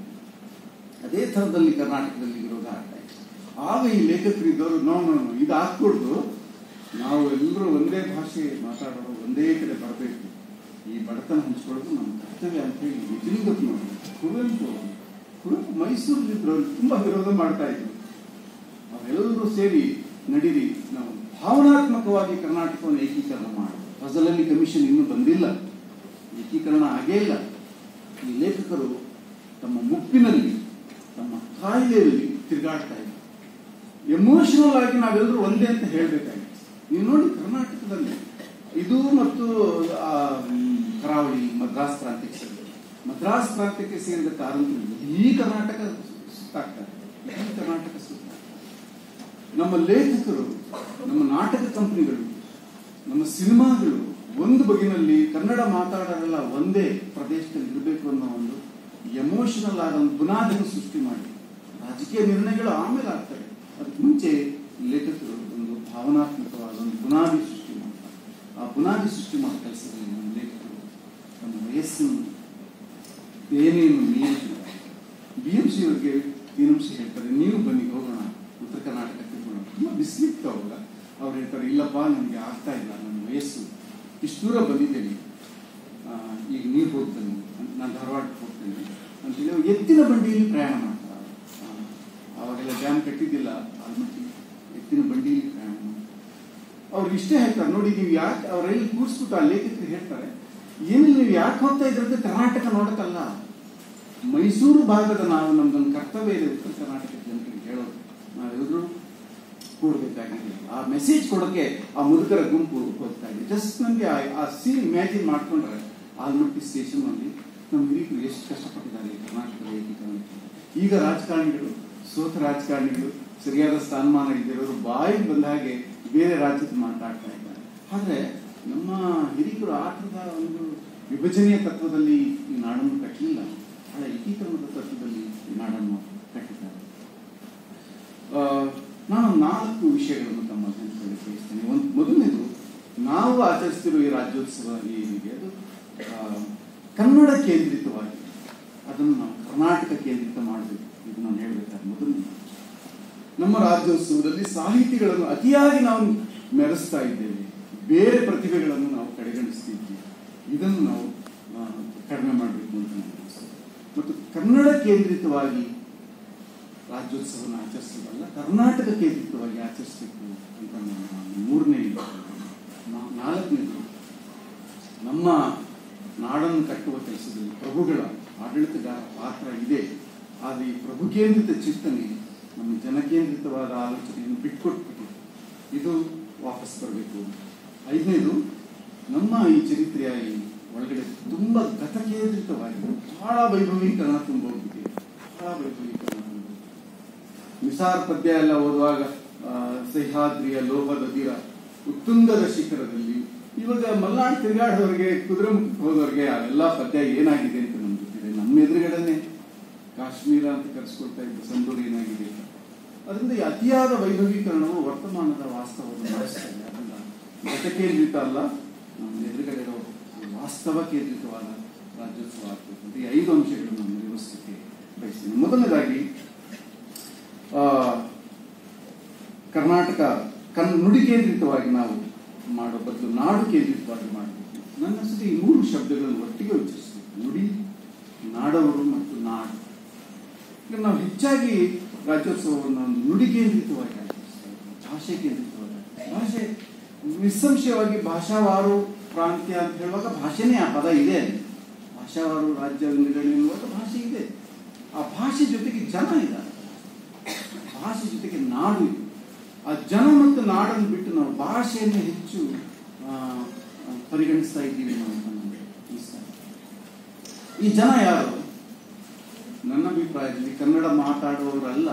ಅದೇ ಥರದಲ್ಲಿ ಕರ್ನಾಟಕದಲ್ಲಿ ವಿರೋಧ ಆಗ್ತಾ ಇತ್ತು ಆಗ ಈ ಲೇಖಕರು ಇದ್ದವರು ನೋ ನೋ ನೋ, ಇದು ಹಾಕ್ಕೊಡ್ದು ನಾವು ಎಲ್ಲರೂ ಒಂದೇ ಭಾಷೆ ಮಾತಾಡೋರು ಒಂದೇ ಕಡೆ ಬರಬೇಕು ಈ ಬಡತನ ಹಂಚ್ಕೊಳ್ಳೋದು ನಮ್ಮ ಕರ್ತವ್ಯ ಅಂತ ಹೇಳಿ ನಿಜಲಿಂಗಪ್ಪ ನೋಡಿ ಕುವೆಂಪು ಕುವೆಂಪು ಮೈಸೂರಿಲಿದ್ರು ಅವ್ರು ತುಂಬಾ ವಿರೋಧ ಮಾಡ್ತಾ ಇದ್ರು ನಾವೆಲ್ಲರೂ ಸೇರಿ ನಡೀರಿ ನಾವು ಭಾವನಾತ್ಮಕವಾಗಿ ಕರ್ನಾಟಕವನ್ನು ಏಕೀಕರಣ ಮಾಡಿ ಫಸಲಲ್ಲಿ ಕಮಿಷನ್ ಇನ್ನೂ ಬಂದಿಲ್ಲ ಏಕೀಕರಣ ಆಗೇ ಇಲ್ಲ ಈ ಲೇಖಕರು ತಮ್ಮ ಮುಪ್ಪಿನಲ್ಲಿ ತಮ್ಮ ಕಾಯಿಲೆಯಲ್ಲಿ ತಿರುಗಾಡ್ತಾ ಇದ್ದಾರೆ ಎಮೋಷನಲ್ ಆಗಿ ನಾವೆಲ್ಲರೂ ಒಂದೇ ಅಂತ ಹೇಳ್ಬೇಕಾಗಿತ್ತು ನೀವು ನೋಡಿ ಕರ್ನಾಟಕದಲ್ಲಿ ಇದು ಮತ್ತು ಆ, ಮ್, ಕರಾವಳಿ ಮದ್ರಾಸ್ ಪ್ರಾಂತ್ಯಕ್ಕೆ ಸೇರಿದೆ ಮದ್ರಾಸ್ ಪ್ರಾಂತ್ಯಕ್ಕೆ ಸೇರಿದ ಕಾರಣದಿಂದ ಈ ಕರ್ನಾಟಕ ಸುತ್ತಾಗ್ತಾರೆ ಈ ಕರ್ನಾಟಕ ಸುತ್ತಾಗ್ತಾರೆ ನಮ್ಮ ಲೇಖಕರು ನಮ್ಮ ನಾಟಕ ಕಂಪನಿಗಳು ನಮ್ಮ ಸಿನಿಮಾಗಳು ಒಂದು ಬಗೆನಲ್ಲಿ ಕನ್ನಡ ಮಾತಾಡೋರೆಲ್ಲ ಒಂದೇ ಪ್ರದೇಶದಲ್ಲಿ ಇರಬೇಕು ಅನ್ನೋ ಒಂದು ಎಮೋಷನಲ್ ಆದ ಒಂದು ಬುನಾದಿಯನ್ನು ಸೃಷ್ಟಿ ಮಾಡಿ ರಾಜಕೀಯ ನಿರ್ಣಯಗಳು ಆಮೇಲೆ ಆಗ್ತವೆ ಅದಕ್ಕೆ ಮುಂಚೆ ಲೇಖಕರು ಒಂದು ಭಾವನಾತ್ಮಕವಾದ ಒಂದು ಬುನಾದಿ ಸೃಷ್ಟಿ ಮಾಡ್ತಾರೆ ಆ ಬುನಾದಿ ಸೃಷ್ಟಿ ಮಾಡೋ ಕೆಲಸದಲ್ಲಿ ನಮ್ಮ ಲೇಖಕರು ತಮ್ಮ ವಯಸ್ಸನ್ನು ಏನೇನು ಮೀರಿದ್ದಾರೆ ಬಿ ಎಂ ಸಿ ಅವರಿಗೆ ಸಿ ಹೇಳ್ತಾರೆ ನೀವು ಬನ್ನಿ ಹೋಗೋಣ ಉತ್ತರ ಕರ್ನಾಟಕಕ್ಕೆ ಹೋಗೋಣ ತುಂಬ ಬಿಸಿಲಿತ್ತು ಅವಾಗ ಅವ್ರು ಹೇಳ್ತಾರೆ ಇಲ್ಲಪ್ಪ ನನಗೆ ಆಗ್ತಾ ಇಲ್ಲ ನನ್ನ ವಯಸ್ಸು ಇಷ್ಟು ದೂರ ಬಂದಿದ್ದೇನೆ ಆ, ಈಗ ನೀವು ಹೋಗಿ ಬನ್ನಿ ಅಂತ ನಾನು ಧಾರವಾಡಕ್ಕೆ ಹೋಗ್ತೇನೆ ಅಂತೇಳಿ ಅವ್ರು ಎತ್ತಿನ ಬಂಡಿಯಲ್ಲಿ ಪ್ರಯಾಣ ಮಾಡ್ತಾರೆ ಆ, ಅವಾಗೆಲ್ಲ ಡ್ಯಾಮ್ ಕಟ್ಟಿದ್ದಿಲ್ಲ ಆಲ್ಮಟ್ಟಿ ಎತ್ತಿನ ಬಂಡಿಯಲ್ಲಿ ಪ್ರಯಾಣ ಮಾಡ್ತಾರೆ ಅವ್ರು ಇಷ್ಟೇ ಹೇಳ್ತಾರೆ ನೋಡಿ ನೀವು ಯಾಕೆ ಅವರೆಲ್ಲಿ ಕೂರಿಸ್ಬಿಟ್ಟು ಆ ಲೇಖಕರು ಹೇಳ್ತಾರೆ ಏನಿಲ್ಲ ನೀವು ಯಾಕೆ ಹೋಗ್ತಾ ಇದ್ರಂದ್ರೆ ಕರ್ನಾಟಕ ನೋಡಕ್ಕಲ್ಲ ಮೈಸೂರು ಭಾಗದ ನಾವು ನಮ್ದೊಂದು ಕರ್ತವ್ಯ ಇದೆ ಉತ್ತರ ಕರ್ನಾಟಕದ ಜನರಿಗೆ ಹೇಳೋದು ನಾವೆಲ್ಲರೂ ಕೂಡಬೇಕಾಗಿದೆ ಆ ಮೆಸೇಜ್ ಕೊಡೋಕೆ ಆ ಮುದುಕರ ಗುಂಪು ಹೋಗ್ತಾ ಇದೆ ಜಸ್ಟ್ ನನಗೆ ಆ ಸೀನ್ ಇಮ್ಯಾಜಿನ್ ಮಾಡ್ಕೊಂಡ್ರೆ ಆಲ್ಮಟ್ಟಿ ಸ್ಟೇಷನ್ ಅಲ್ಲಿ ನಮ್ಮ ಹಿರಿಯರು ಎಷ್ಟು ಕಷ್ಟಪಟ್ಟಿದ್ದಾರೆ ಈ ಕರ್ನಾಟಕದ ಏಕೀಕರಣಕ್ಕೆ ಈಗ ರಾಜಕಾರಣಿಗಳು ಸೋತ ರಾಜಕಾರಣಿಗಳು ಸರಿಯಾದ ಸ್ಥಾನಮಾನ ಇದ್ದಿರೋರು ಬಾಯಿಗೆ ಬಂದ ಹಾಗೆ ಬೇರೆ ರಾಜ್ಯದ ಮಾತಾಡ್ತಾ ಇದ್ದಾರೆ ಆದ್ರೆ ನಮ್ಮ ಹಿರಿಯರು ಆಟದ ಒಂದು ವಿಭಜನೆಯ ತತ್ವದಲ್ಲಿ ಈ ನಾಡನ್ನು ಕಟ್ಟಲಿಲ್ಲ ಬಹಳ ಏಕೀಕರಣದ ತತ್ವದಲ್ಲಿ ಈ ನಾಡನ್ನು ಕಟ್ಟಿದ್ದಾರೆ ಆ, ನಾನು ನಾಲ್ಕು ವಿಷಯಗಳನ್ನು ತಮ್ಮ ಅಧ್ಯಯನದಲ್ಲಿ ಬಯಸ್ತೇನೆ ಒಂದು ಮೊದಲನೇದು ನಾವು ಆಚರಿಸ್ತಿರೋ ಈ ರಾಜ್ಯೋತ್ಸವ ಏನಿದೆ ಅದು ಆ, ಕನ್ನಡ ಕೇಂದ್ರಿತವಾಗಿ ಅದನ್ನು ನಾವು ಕರ್ನಾಟಕ ಕೇಂದ್ರಿತ ಮಾಡಬೇಕು ಇದು ನಾನು ಹೇಳ್ಬೇಕಾದ್ರೆ ಮೊದಲನೇ ನಮ್ಮ ರಾಜ್ಯೋತ್ಸವದಲ್ಲಿ ಸಾಹಿತಿಗಳನ್ನು ಅತಿಯಾಗಿ ನಾವು ಮೆರೆಸ್ತಾ ಇದ್ದೇವೆ ಬೇರೆ ಪ್ರತಿಭೆಗಳನ್ನು ನಾವು ಕಡೆಗಣಿಸ್ತಿದ್ವಿ ಇದನ್ನು ನಾವು ಆ, ಕಡಿಮೆ ಮಾಡಬೇಕು ಅಂತ ನನಗೆ ಅನಿಸ್ತದೆ ಮತ್ತು ಕನ್ನಡ ಕೇಂದ್ರಿತವಾಗಿ ರಾಜ್ಯೋತ್ಸವವನ್ನು ಆಚರಿಸೋದಲ್ಲ ಕರ್ನಾಟಕ ಕೇಂದ್ರಿತವಾಗಿ ಆಚರಿಸಬೇಕು ಅಂತ ನಾನು ಮೂರನೇ ನಾ- ನಾಲ್ಕನೇದು ನಮ್ಮ ನಾಡನ್ನು ಕಟ್ಟುವ ಕೆಲಸದಲ್ಲಿ ಪ್ರಭುಗಳ ಆಡಳಿತಗಾರ ಪಾತ್ರ ಇದೆ ಆದರೆ ಈ ಪ್ರಭು ಕೇಂದ್ರಿತ ಚಿಂತನೆ ನಮ್ಮ ಜನಕೇಂದ್ರಿತವಾದ ಆಲೋಚನೆಯನ್ನು ಬಿಟ್ಕೊಟ್ಬಿಟ್ಟು ಇದು ವಾಪಸ್ ಬರಬೇಕು ಐದನೇದು ನಮ್ಮ ಈ ಚರಿತ್ರೆಯ ಈ ಒಳಗಡೆ ತುಂಬ ಗತಕೇಂದ್ರಿತವಾಗಿ ಬಹಳ ವೈಭವೀಕರಣ ತುಂಬೋಗ್ಬಿಟ್ಟಿದೆ ಬಹಳ ವೈಭವೀಕರಣ ತುಂಬೋಗಿದೆ ನಿಸಾರ್ ಪದ್ಯ ಎಲ್ಲ ಓದುವಾಗ ಆ, ಸಹ್ಯಾದ್ರಿಯ ಲೋಹದ ತೀರ ಉತ್ತುಂಗದ ಶಿಖರದಲ್ಲಿ ಇವಾಗ ಮಲ್ನಾಡ್ ತಿರುಗಾಡೋರಿಗೆ ಕುದುರೆ ಮುಖಕ್ಕೆ ಹೋದವ್ರಿಗೆ ಅವೆಲ್ಲ ಪದ್ಯ ಏನಾಗಿದೆ ಅಂತ ನಮ್ಗೆ ಗೊತ್ತಿದೆ ನಮ್ಮ ಎದುರುಗಡೆನೆ ಕಾಶ್ಮೀರ ಅಂತ ಕರೆಸ್ಕೊಳ್ತಾ ಇದ್ದ ಸಂದೂರು ಏನಾಗಿದೆ ಅಂತ. ಅದರಿಂದ ಈ ಅತಿಯಾದ ವೈಭವೀಕರಣವು ವರ್ತಮಾನದ ವಾಸ್ತವವನ್ನು ಮಾಡಿಸ್ತದೆ ಅದನ್ನ ಗತಕೇಂದ್ರಿತ ಅಲ್ಲ ನಮ್ಮ ಎದುರುಗಡೆ ಇರೋ ವಾಸ್ತವ ಕೇಂದ್ರಿತವಾದ ರಾಜ್ಯೋತ್ಸವ ಆಗ್ಬೇಕು ಅಂತ ಈ ಐದು ಅಂಶಗಳನ್ನು ನಾನು ನಿರ್ವಹಿಸಲಿಕ್ಕೆ ಬಯಸ್ತೀನಿ ಮೊದಲನೇದಾಗಿ ಆ, ಕರ್ನಾಟಕ ಕನ್ ನುಡಿ ಕೇಂದ್ರಿತವಾಗಿ ನಾವು ಮಾಡೋ ಬದಲು ನಾಡು ಕೇಂದ್ರಿತವಾಗಿ ಮಾಡಬೇಕು ನನ್ನ ಅನಿಸಿಕೆ ಈ ಮೂರು ಶಬ್ದಗಳನ್ನು ಒಟ್ಟಿಗೆ ಉಚ್ಚರಿಸಬೇಕು ನುಡಿ ನಾಡವರು ಮತ್ತು ನಾಡು ಈಗ ನಾವು ಹೆಚ್ಚಾಗಿ ರಾಜ್ಯೋತ್ಸವವನ್ನು ಒಂದು ನುಡಿ ಕೇಂದ್ರಿತವಾಗಿ ಆಚರಿಸ್ತೇವೆ ಭಾಷೆ ಕೇಂದ್ರಿತವಾಗಿ ಆಚರಿಸ್ತೇವೆ. ಭಾಷೆ ನಿಸ್ಸಂಶಯವಾಗಿ ಭಾಷಾವಾರು ಪ್ರಾಂತ್ಯ ಅಂತ ಹೇಳುವಾಗ ಭಾಷೆನೇ ಆ ಪದ ಇದೆ ಅಲ್ಲಿ. ಭಾಷಾವಾರು ರಾಜ್ಯ ವಿಂಗಡಣೆ ಎನ್ನುವಾಗ ಭಾಷೆ ಇದೆ ಆ ಭಾಷೆ ಜೊತೆಗೆ ಜನ ಇದ್ದಾರೆ ಭಾಷೆ ಜೊತೆಗೆ ನಾಡು ಇದೆ ಆ ಜನ ಮತ್ತು ನಾಡನ್ನು ಬಿಟ್ಟು ನಾವು ಭಾಷೆಯನ್ನು ಹೆಚ್ಚು ಆ, ಪರಿಗಣಿಸ್ತಾ ಇದ್ದೀವಿ ನಾವು ಅಂತ ನನಗೆ ಅನಿಸ್ತಾ ಇದೆ. ಈ ಜನ ಯಾರು ನನ್ನ ಅಭಿಪ್ರಾಯದಲ್ಲಿ ಕನ್ನಡ ಮಾತಾಡುವವರಲ್ಲ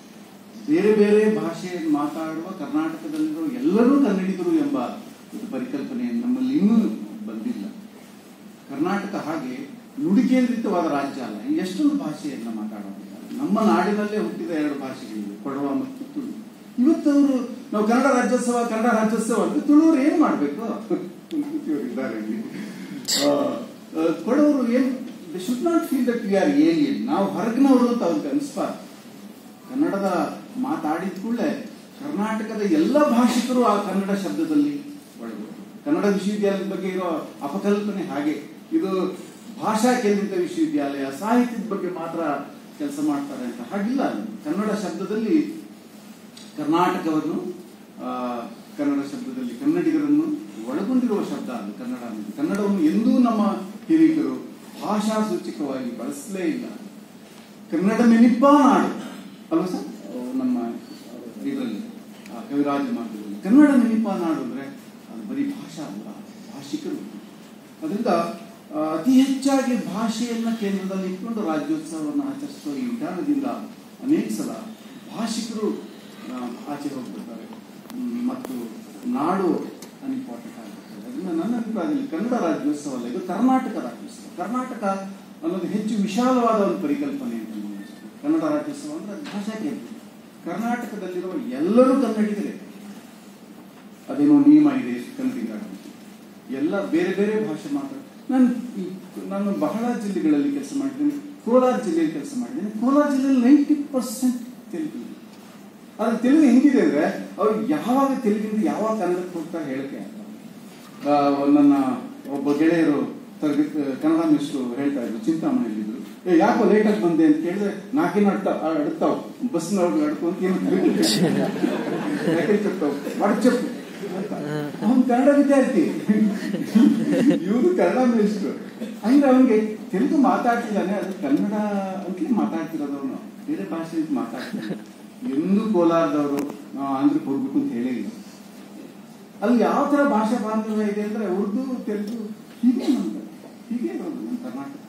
ಬೇರೆ ಬೇರೆ ಭಾಷೆ ಮಾತಾಡುವ ಕರ್ನಾಟಕದಲ್ಲಿರುವ ಎಲ್ಲರೂ ಕನ್ನಡಿಗರು ಎಂಬ ಒಂದು ಪರಿಕಲ್ಪನೆ ನಮ್ಮಲ್ಲಿ ಇನ್ನೂ ಬಂದಿಲ್ಲ ಕರ್ನಾಟಕ ಹಾಗೆ ನುಡಿ ಕೇಂದ್ರಿತವಾದ ರಾಜ್ಯ ಅಲ್ಲ ಇಲ್ಲಿ ಎಷ್ಟೊಂದು ಭಾಷೆಯನ್ನ ಮಾತಾಡೋದಿದ್ದಾರೆ ನಮ್ಮ ನಾಡಿನಲ್ಲೇ ಹುಟ್ಟಿದ ಎರಡು ಭಾಷೆಗಳಿವೆ ಕೊಡವ ಮತ್ತು ತುಳು ಇವತ್ತವರು ನಾವು ಕನ್ನಡ ರಾಜ್ಯೋತ್ಸವ ಕನ್ನಡ ರಾಜ್ಯೋತ್ಸವ ಅಂತ ತುಳುವರು ಏನ್ ಮಾಡ್ಬೇಕು ಇದ್ದಾರೆ ಇಲ್ಲಿ. ಆ, ಆ, ಕೊಡವರು and should not feel that we are alien ನಾವು ಹೊರಗಿನವರು ಅಂತ ಅವ್ರಿಗೆ ಅನಿಸ್ಬಾರ್ದು ಕನ್ನಡದ ಮಾತಾಡಿದ ಕೂಡಲೇ ಕರ್ನಾಟಕದ ಎಲ್ಲ ಭಾಷಿಕರು ಆ ಕನ್ನಡ ಶಬ್ದದಲ್ಲಿ ಒಳಗು ಕನ್ನಡ ವಿಶ್ವವಿದ್ಯಾಲಯದ ಬಗ್ಗೆ ಇರೋ ಅಪಕಲ್ಪನೆ ಹಾಗೆ ಇದು ಭಾಷಾ ಕೇಂದ್ರಿತ ವಿಶ್ವವಿದ್ಯಾಲಯ ಸಾಹಿತ್ಯದ ಬಗ್ಗೆ ಮಾತ್ರ ಕೆಲಸ ಮಾಡ್ತಾರೆ ಅಂತ ಹಾಗಿಲ್ಲ ಕನ್ನಡ ಶಬ್ದದಲ್ಲಿ ಕರ್ನಾಟಕವನ್ನು ಆ, ಕನ್ನಡ ಶಬ್ದದಲ್ಲಿ ಕನ್ನಡಿಗರನ್ನು ಒಳಗೊಂಡಿರುವ ಶಬ್ದ ಅದು ಕನ್ನಡ ಅನ್ನೋದು ಕನ್ನಡವನ್ನು ಎಂದೂ ನಮ್ಮ ಹಿರಿಯರು ಭಾಷಾ ಸೂಚಕವಾಗಿ ಬಳಸಲೇ ಇಲ್ಲ ಕನ್ನಡ ನೆನಿಪ ನಾಡು ಅಲ್ವಾ ಸರ್ ನಮ್ಮ ಇದರಲ್ಲಿ ಆ ಕವಿರಾಜ ಮಾರ್ಗದಲ್ಲಿ ಕನ್ನಡ ನೆನಿಪ ನಾಡು ಅಂದ್ರೆ ಅದು ಬರೀ ಭಾಷಾ ಅಲ್ಲ ಭಾಷಿಕರು ಅದರಿಂದ ಆ, ಅತಿ ಹೆಚ್ಚಾಗಿ ಭಾಷೆಯನ್ನ ಕೇಂದ್ರದಲ್ಲಿ ಇಟ್ಕೊಂಡು ರಾಜ್ಯೋತ್ಸವವನ್ನು ಆಚರಿಸುವ ಈ ವಿಧಾನದಿಂದ ಅನೇಕ ಸಲ ಭಾಷಿಕರು ಆ, ಆಚೆ ಹೋಗ್ಬಿಡ್ತಾರೆ ಹ್ಮ್, ಮತ್ತು ನಾಡು ಅನ್ಇಂಪಾರ್ಟೆಂಟ್ ಆಗಿರ್ತದೆ ಅದರಿಂದ ನನ್ನ ಅಭಿಪ್ರಾಯದಲ್ಲಿ ಕನ್ನಡ ರಾಜ್ಯೋತ್ಸವ ಅಲ್ಲ ಇದು ಕರ್ನಾಟಕ ರಾಜ್ಯೋತ್ಸವ ಕರ್ನಾಟಕ ಅನ್ನೋದು ಹೆಚ್ಚು ವಿಶಾಲವಾದ ಒಂದು ಪರಿಕಲ್ಪನೆ ಅಂತ ನನಗೆ ಅನಿಸುತ್ತೆ. ಕನ್ನಡ ರಾಜ್ಯೋತ್ಸವ ಅಂದ್ರೆ ಅದು ಭಾಷಾ ಕೇಂದ್ರ ಕರ್ನಾಟಕದಲ್ಲಿರುವ ಎಲ್ಲರೂ ಕನ್ನಡಿಗರೇ ಅದೇನೋ ನಿಯಮ ಇದೆ ಕನ್ನಡಿಗ ಎಲ್ಲ ಬೇರೆ ಬೇರೆ ಭಾಷೆ ಮಾತಾಡ ನಾನು ಈ- ನಾನು ಬಹಳ ಜಿಲ್ಲೆಗಳಲ್ಲಿ ಕೆಲಸ ಮಾಡಿದ್ದೀನಿ ಕೋಲಾರ ಜಿಲ್ಲೆಯಲ್ಲಿ ಕೆಲಸ ಮಾಡಿದ್ದೀನಿ ಕೋಲಾರ ಜಿಲ್ಲೆಯಲ್ಲಿ ನೈಂಟಿ ಪರ್ಸೆಂಟ್ ತೆಲುಗು ಇದೆ. ಆದ್ರೆ ತೆಲುಗು ಹೆಂಗಿದೆ ಅಂದ್ರೆ ಅವ್ರು ಯಾವಾಗ ತೆಲುಗಿಂದ ಯಾವಾಗ ಕನ್ನಡಕ್ಕೆ ಹೋಗ್ತಾರೆ ಹೇಳಕ್ಕೆ ಆಗಲ್ಲ. ಆ, ನನ್ನ ಒಬ್ಬ ಗೆಳೆಯರು ತರಗತಿ ಕನ್ನಡ ಮಿಸ್ಟು ಹೇಳ್ತಾ ಇದ್ರು ಚಿಂತಾಮಣಿಯಲ್ಲಿದ್ರು ಏ ಯಾಕೋ ಲೇಟಾಗಿ ಬಂದೆ ಅಂತ ಕೇಳಿದ್ರೆ ನಾಲ್ಕೇನು ಅಡ್ತ ಅಡ್ತಾವ್ ಬಸ್ನವ್ರು ಅಡ್ಕೊಂತ ಏನು ಯಾಕೆ చెప్తావు వాడికి చెప్పు ಅವನು ಕನ್ನಡ ವಿದ್ಯಾರ್ಥಿ ಇವರು ಕನ್ನಡ ಮಿನಿಸ್ಟ್ರು ಅಂದ್ರೆ ಅವನಿಗೆ ತೆಲುಗು ಮಾತಾಡ್ತಿದ್ದಾನೆ ಅದು ಕನ್ನಡ ಅಂತಲೇ ಮಾತಾಡ್ತಿರೋದು ಅವನು ಬೇರೆ ಭಾಷೆ ಮಾತಾಡ್ತಿಲ್ಲ ಎಂದೂ ಕೋಲಾರದವರು ನಾವು ಆಂಧ್ರಕ್ಕೆ ಹೋಗ್ಬೇಕು ಅಂತ ಹೇಳೇ ಇಲ್ಲ ಅಲ್ಲಿ ಯಾವ ತರ ಭಾಷಾ ಬಾಂಧವ್ಯ ಇದೆ ಅಂದ್ರೆ ಉರ್ದು ತೆಲುಗು ಹೀಗೆ ನಮ್ದು ಹೀಗೆ ಇರೋದು ನಮ್ಮ ಕರ್ನಾಟಕ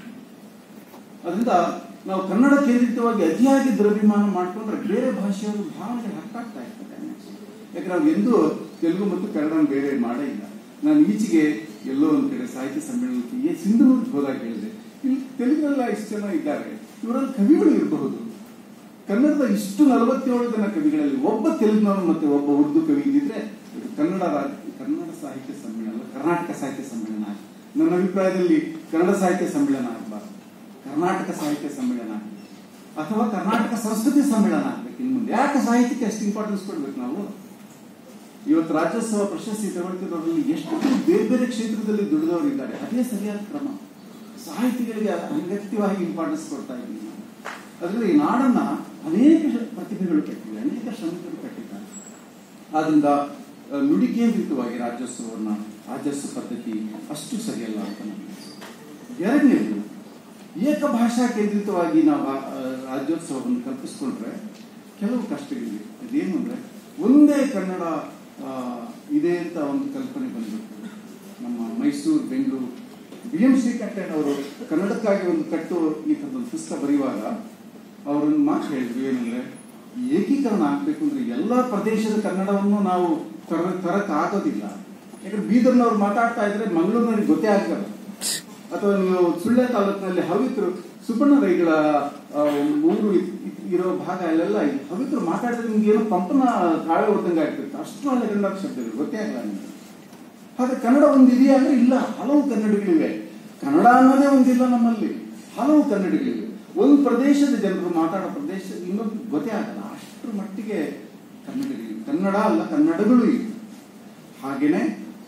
ಅದರಿಂದ ನಾವು ಕನ್ನಡ ಕೇಂದ್ರಿತವಾಗಿ ಅತಿಯಾಗಿ ದುರಭಿಮಾನ ಮಾಡ್ಕೊಂಡ್ರೆ ಬೇರೆ ಭಾಷೆಯವರು ಭಾವನೆಗೆ ಹತ್ತಾಗ್ತಾ ಇರ್ತದೆ ಯಾಕಂದ್ರೆ ನಾವು ಎಂದೂ ತೆಲುಗು ಮತ್ತು ಕನ್ನಡ ಬೇರೆ ಮಾಡೇ ಇಲ್ಲ ನಾನು ಈಚೆಗೆ ಎಲ್ಲೋ ಒಂದ್ ಕಡೆ ಸಾಹಿತ್ಯ ಸಮ್ಮೇಳನಕ್ಕೆ ಏ ಸಿಂಧನೂರ್ಗೆ ಹೋದಾಗ ಹೇಳಿದೆ ಇಲ್ಲಿ ತೆಲುಗಲ್ಲ ಇಷ್ಟು ಜನ ಇದ್ದಾರೆ ಇವರಲ್ಲಿ ಕವಿಗಳು ಇರಬಹುದು ಕನ್ನಡದ ಇಷ್ಟು ನಲವತ್ತೇಳು ಜನ ಕವಿಗಳಲ್ಲಿ ಒಬ್ಬ ತೆಲುಗಿನವನು ಮತ್ತೆ ಒಬ್ಬ ಉರ್ದು ಕವಿ ಇದ್ದಿದ್ರೆ ಇದು ಕನ್ನಡ ರಾಜ್ಯ ಕನ್ನಡ ಸಾಹಿತ್ಯ ಸಮ್ಮೇಳನ ಕರ್ನಾಟಕ ಸಾಹಿತ್ಯ ಸಮ್ಮೇಳನ ಆಗಿದೆ ನನ್ನ ಅಭಿಪ್ರಾಯದಲ್ಲಿ ಕನ್ನಡ ಸಾಹಿತ್ಯ ಸಮ್ಮೇಳನ ಆಗಬಾರ್ದು ಕರ್ನಾಟಕ ಸಾಹಿತ್ಯ ಸಮ್ಮೇಳನ ಆಗಬೇಕು ಅಥವಾ ಕರ್ನಾಟಕ ಸಂಸ್ಕೃತಿ ಸಮ್ಮೇಳನ ಆಗ್ಬೇಕು ಇನ್ನು ಮುಂದೆ ಯಾಕೆ ಸಾಹಿತ್ಯಕ್ಕೆ ಅಷ್ಟು ಇಂಪಾರ್ಟೆನ್ಸ್ ಕೊಡ್ಬೇಕು ನಾವು ಇವತ್ತು ರಾಜ್ಯೋತ್ಸವ ಪ್ರಶಸ್ತಿ ತಗೊಳ್ತಿರೋದ್ರಲ್ಲಿ ಎಷ್ಟು ಬೇರೆ ಬೇರೆ ಕ್ಷೇತ್ರದಲ್ಲಿ ದುಡಿದವರು ಇದ್ದಾರೆ ಅದೇ ಸರಿಯಾದ ಕ್ರಮ ಸಾಹಿತಿಗಳಿಗೆ ಅನಗತ್ಯವಾಗಿ ಇಂಪಾರ್ಟೆನ್ಸ್ ಕೊಡ್ತಾ ಇದ್ದೀವಿ ನಾವು ಅದರಿಂದ ಈ ನಾಡನ್ನ ಅನೇಕ ಶ- ಪ್ರತಿಭೆಗಳು ಕಟ್ಟಿವೆ ಅನೇಕ ಶ್ರಮಿಕರು ಕಟ್ಟಿದ್ದಾರೆ ಆದ್ರಿಂದ ಆ, ನುಡಿ ಕೇಂದ್ರಿತವಾಗಿ ರಾಜ್ಯೋತ್ಸವವನ್ನ ಆಚರಿಸುವ ಪದ್ಧತಿ ಅಷ್ಟು ಸರಿಯಲ್ಲ ಅಂತ ನನಗೆ ಅನಿಸುತ್ತೆ. ಎರಡನೇದು ಏಕಭಾಷಾ ಕೇಂದ್ರಿತವಾಗಿ ನಾವು ಆ, ಆ, ರಾಜ್ಯೋತ್ಸವವನ್ನು ಕಲ್ಪಿಸ್ಕೊಂಡ್ರೆ ಕೆಲವು ಕಷ್ಟಗಳಿವೆ ಅದೇನು ಅಂದ್ರೆ ಒಂದೇ ಕನ್ನಡ ಆ, ಇದೆ ಅಂತ ಒಂದು ಕಲ್ಪನೆ ಬಂದ್ಬಿಟ್ಟು ನಮ್ಮ ಮೈಸೂರು ಬೆಂಗಳೂರು ಬಿ ಎಂ ಶ್ರೀಕಂಠಯ್ಯ ಅವರು ಕನ್ನಡಕ್ಕಾಗಿ ಒಂದು ಕಟ್ಟು ಈ ಥರದೊಂದು ಪುಸ್ತಕ ಬರೆಯುವಾಗ ಅವರೊಂದು ಮಾತು ಹೇಳಿದ್ರು ಏನಂದ್ರೆ ಏಕೀಕರಣ ಆಗ್ಬೇಕು ಅಂದ್ರೆ ಎಲ್ಲಾ ಪ್ರದೇಶದ ಕನ್ನಡವನ್ನು ನಾವು ತರ ತರಕ್ ಆಗೋದಿಲ್ಲ ಯಾಕಂದ್ರೆ ಬೀದರ್ನವ್ರು ಮಾತಾಡ್ತಾ ಇದ್ರೆ ಮಂಗಳೂರಿನವ್ರಿಗೆ ಗೊತ್ತೇ ಆಗಲ್ಲ ಅಥವಾ ನೀವು ಸುಳ್ಯ ತಾಲೂಕಿನಲ್ಲಿ ಹವಿತ್ರು ಸುಬ್ಬಣ್ಣ ರೈಗಳ ಆ, ಊರು ಇ- ಇ- ಇರೋ ಭಾಗ ಅಲ್ಲೆಲ್ಲ ಈ ಹವಿತ್ರು ಮಾತಾಡಿದ್ರೆ ನಿಮ್ಗೆ ಏನೋ ಪಂಪನ ತಾಳೆ ಹೊಡೆದಂಗೆ ಆಗ್ತಿತ್ತು ಅಷ್ಟು ಒಳ್ಳೆ ಕನ್ನಡ ಶಬ್ದಗಳು ಗೊತ್ತೇ ಆಗಲ್ಲ ನಿಮ್ಗೆ ಹಾಗೆ ಕನ್ನಡ ಒಂದು ಇದೆಯಾ ಅಂದ್ರೆ ಇಲ್ಲ ಹಲವು ಕನ್ನಡಿಗಳಿವೆ ಕನ್ನಡ ಅನ್ನೋದೇ ಒಂದಿಲ್ಲ ನಮ್ಮಲ್ಲಿ ಹಲವು ಕನ್ನಡಿಗಳಿವೆ ಒಂದು ಪ್ರದೇಶದ ಜನರು ಮಾತಾಡೋ ಪ್ರದೇಶ ಇನ್ನೊಂದು ಗೊತ್ತೇ ಆಗಲ್ಲ ಅಷ್ಟರ ಮಟ್ಟಿಗೆ ಕನ್ನಡಿಗಳಿವೆ ಕನ್ನಡ ಅಲ್ಲ ಕನ್ನಡಗಳು ಇವೆ ಹಾಗೇನೆ